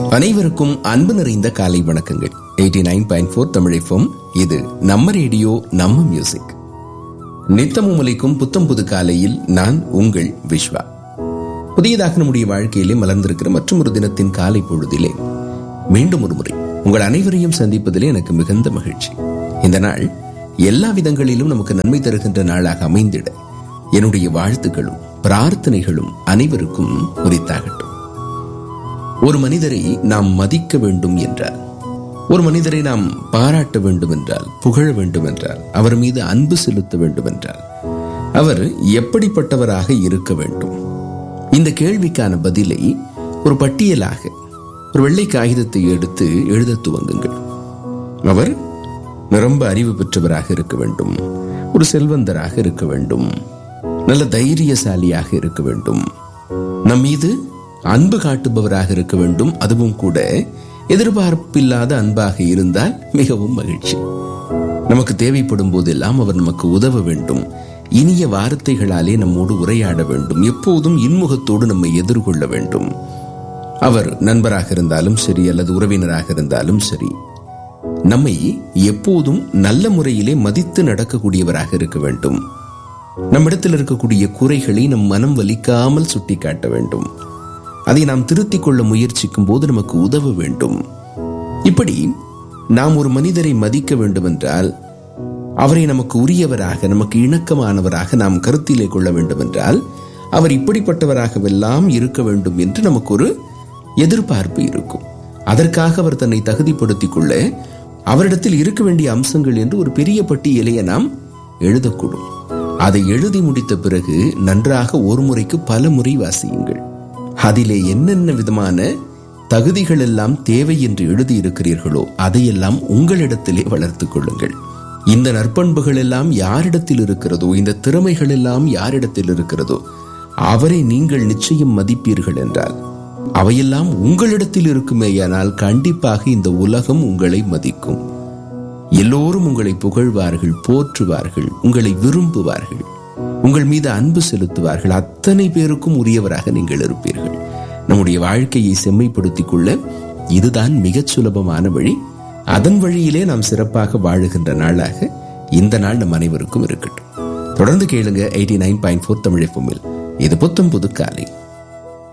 அனைவருக்கும் அன்பு நிறைந்த காலை வணக்கங்கள் eighty nine point four Tamil FM இது நம்ம ரேடியோ நம்ம மியூசிக் நித்தமும் உலைக்கும் புத்தம் புது காலையில் நான் உங்கள் விஸ்வா புதியதாக நம்முடைய வாழ்க்கையிலே மலர்ந்திருக்கிற மற்றும் ஒரு தினத்தின் காலை பொழுதிலே மீண்டும் ஒரு முறை உங்கள் அனைவரையும் சந்திப்பதிலே எனக்கு மிகுந்த மகிழ்ச்சி இந்த நாள் எல்லா விதங்களிலும் நமக்கு நன்மை தருகின்ற நாளாக அமைந்திட என்னுடைய வாழ்த்துக்களும் பிரார்த்தனைகளும் அனைவருக்கும் உரித்தாகட்டும் ஒரு மனிதரை நாம் மதிக்க வேண்டும் என்றால் ஒரு மனிதரை நாம் பாராட்ட வேண்டும் என்றால் புகழ வேண்டும் என்றால் அவர் மீது அன்பு செலுத்த வேண்டும் என்றால் அவர் எப்படிப்பட்டவராக இருக்க வேண்டும் இந்த கேள்விக்கான பதிலை ஒரு பட்டியலாக ஒரு வெள்ளை காகிதத்தை எடுத்து எழுத துவங்குங்கள் அவர் நிரம்ப அறிவு பெற்றவராக இருக்க வேண்டும் ஒரு செல்வந்தராக இருக்க வேண்டும் நல்ல தைரியசாலியாக இருக்க வேண்டும் நம் மீது அன்பு காட்டுபவராக இருக்க வேண்டும் அதுவும் கூட எதிர்பார்ப்பில்லாத அன்பாக இருந்தால் மிகவும் மகிழ்ச்சி நமக்கு தேவைப்படும் போதெல்லாம் அவர் நமக்கு உதவ வேண்டும் இனிய வார்த்தைகளாலே நம்மோடு உரையாட வேண்டும் எப்போதும் இன்முகத்தோடு நம்மை எதிர்கொள்ள வேண்டும் அவர் நண்பராக இருந்தாலும் சரி அல்லது உறவினராக இருந்தாலும் சரி நம்மை எப்போதும் நல்ல முறையிலே மதித்து நடக்கக்கூடியவராக இருக்க வேண்டும் நம்மிடத்தில் இருக்கக்கூடிய குறைகளை நம் மனம் வலிக்காமல் சுட்டிக்காட்ட வேண்டும் அதை நாம் திருத்திக் கொள்ள முயற்சிக்கும் போது நமக்கு உதவ வேண்டும் இப்படி நாம் ஒரு மனிதரை மதிக்க வேண்டும் என்றால் அவரை நமக்கு உரியவராக நமக்கு இணக்கமானவராக நாம் கருத்திலே கொள்ள வேண்டும் என்றால் அவர் இப்படிப்பட்டவராகவெல்லாம் இருக்க வேண்டும் என்று நமக்கு ஒரு எதிர்பார்ப்பு இருக்கும் அதற்காக அவர் தன்னை தகுதிப்படுத்திக் கொள்ள அவரிடத்தில் இருக்க வேண்டிய அம்சங்கள் என்று ஒரு பெரிய பட்டியலையை நாம் எழுதக்கூடும் அதை எழுதி முடித்த பிறகு நன்றாக ஒரு முறைக்கு பல முறை வாசியுங்கள் அதிலே என்னென்ன விதமான தகுதிகள் எல்லாம் தேவை என்று எழுதியிருக்கிறீர்களோ அதையெல்லாம் உங்களிடத்திலே வளர்த்துக் கொள்ளுங்கள் இந்த நற்பண்புகள் எல்லாம் யாரிடத்தில் இருக்கிறதோ இந்த திறமைகள் எல்லாம் யாரிடத்தில் இருக்கிறதோ அவரை நீங்கள் நிச்சயம் மதிப்பீர்கள் என்றால் அவையெல்லாம் உங்களிடத்தில் இருக்குமேயானால் கண்டிப்பாக இந்த உலகம் உங்களை மதிக்கும் எல்லோரும் உங்களை புகழ்வார்கள் போற்றுவார்கள் உங்களை விரும்புவார்கள் உங்கள் மீது அன்பு செலுத்துவார்கள் அத்தனை பேருக்கும் உரியவராக நீங்கள் இருப்பீர்கள் நம்முடைய வாழ்க்கையை செம்மைப்படுத்திக் கொள்ள இதுதான் மிகச் சுலபமான வழி அதன் வழியிலே நாம் சிறப்பாக வாழுகின்ற நாளாக இந்த நாள் நம் அனைவருக்கும் இருக்கட்டும் தொடர்ந்து கேளுங்க eighty nine point four Tamil இது புத்தம் புது காலை